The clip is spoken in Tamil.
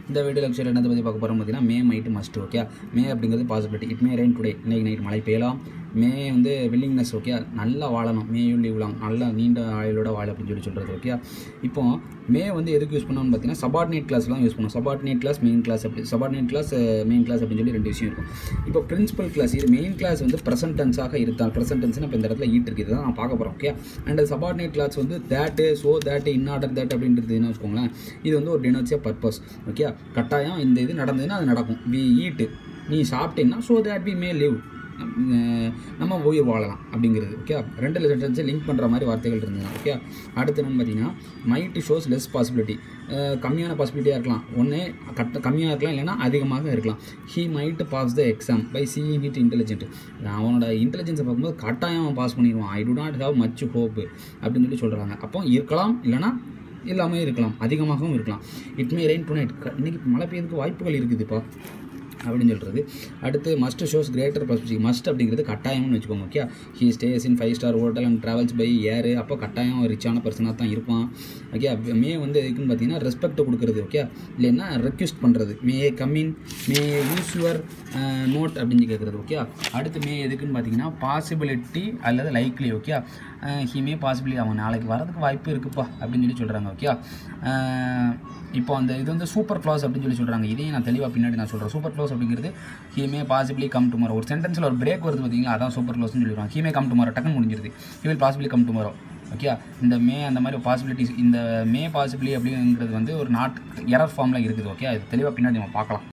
இந்த வீடியோ லெக்சர் என்னத்தை பற்றி பார்க்க போகிறோம் பார்த்தீங்கன்னா மே மைட்டு மஸ்ட் ஓகே மே அப்படிங்கிறது possibility it may rain today இன்னைக்கு நைட் மழை பெய்யலாம் மே வந்து வில்லிங்னஸ் ஓகே நல்லா வாழணும் மேயும் லீவ் லாங் நல்லா நீண்ட ஆயுளோட வாழ அப்படின்னு சொல்லி சொல்கிறது ஓகே இப்போ மே வந்து எதுக்கு யூஸ் பண்ணோம்னு பார்த்தீங்கன்னா சபார்டினேட் கிளாஸ்லாம் யூஸ் பண்ணுவோம் சபார்டினேட் கிளாஸ் மெயின் கிளாஸ் அப்படி சபார்டினேட் கிளாஸ் மெயின் கிளாஸ் அப்படின்னு சொல்லி ரெண்டு விஷயம் இருக்கும் இப்போ பிரின்சிபல் கிளாஸ் இது மெயின் கிளாஸ் வந்து ப்ரெசன்ட் டென்ஸாக இருந்தால் ப்ரெசன்ட் டென்ஸ்னு இப்போ இந்த இடத்துல ஈட் இருக்குது தான் நான் பார்க்க போகிறோம் ஓகே அண்ட் சபார்டினேட் கிளாஸ் வந்து that so that in order that அப்படின்றது என்ன வச்சுக்கோங்களேன் இது வந்து ஒரு டினோட்ஸியா பர்பஸ் ஓகே கட்டாயம் இந்த இது நடந்ததுன்னா அது நடக்கும் வி ஈட்டு நீ சாப்பிட்டீங்கன்னா so that we may live நம்ம உயிர் வாழலாம் அப்படிங்கிறது ஓகே ரெண்டு சென்டென்ஸை லிங்க் பண்ணுற மாதிரி வார்த்தைகள் இருந்ததுன்னா ஓகே அடுத்து என்னன்னு பார்த்தீங்கன்னா மைட் ஷோஸ் லெஸ் பாசிபிலிட்டி கம்மியான பாசிபிலிட்டியாக இருக்கலாம் ஒன்று கட்ட கம்மியாக இருக்கலாம் இல்லைன்னா அதிகமாக இருக்கலாம் he might pass the exam by seeing it intelligent அவனோட இன்டெலிஜென்ஸை பார்க்கும்போது கட்டாயம் அவன் பாஸ் பண்ணிடுவான் I do not have much hope அப்படின்னு சொல்லி சொல்கிறாங்க அப்போ இருக்கலாம் இல்லைனா இல்லாமல் இருக்கலாம் அதிகமாகவும் இருக்கலாம் it may rain tonight இன்றைக்கி மழை பெய்யறதுக்கு வாய்ப்புகள் இருக்குதுப்பா அப்படின்னு சொல்கிறது அடுத்து must shows greater perspective must அப்படிங்கிறது கட்டாயம்னு வச்சுக்கோங்க okay he stays in five star hotel and travels by air அப்போ கட்டாயம் ரிச்சான பர்சனாக தான் இருப்பான் ஓகே மே வந்து எதுக்குன்னு பார்த்தீங்கன்னா ரெஸ்பெக்ட் கொடுக்குறது ஓகே இல்லைன்னா ரெக்வஸ்ட் பண்ணுறது may come in may use your note அப்படின்னு கேட்குறது ஓகே அடுத்து மே எதுக்குன்னு பார்த்தீங்கன்னா பாசிபிலிட்டி அல்லது likely okay he may possibility அவன் நாளைக்கு வரதுக்கு வாய்ப்பு இருக்குப்பா அப்படின்னு சொல்லி சொல்கிறாங்க ஓகே இப்போ அந்த இது வந்து சூப்பர் க்ளாஸ் அப்படின்னு சொல்லி சொல்கிறாங்க இதையும் நான் தெளிவாக பின்னாடி நான் சொல்கிறேன் சூப்பர் க்ளாஸ் அப்படிங்கிறது he may possibly come tomorrow ஒரு சென்டென்ஸில் ஒரு பிரேக் வருது பார்த்தீங்களா அதான் சூப்பர் க்ளாஸ்னு சொல்லிடுவாங்க ஹீ மே கம் டுமாரோ டக்குன்னு முடிஞ்சிருது he will possibly come tomorrow okay இந்த மே அந்த மாதிரி பாசிபிலிட்டிஸ் இந்த மே பாசிபிளி அப்படிங்கிறது வந்து ஒரு நாட் எரர் ஃபார்மில் இருக்குது ஓகே அது தெளிவாக பின்னாடி நம்ம பார்க்கலாம்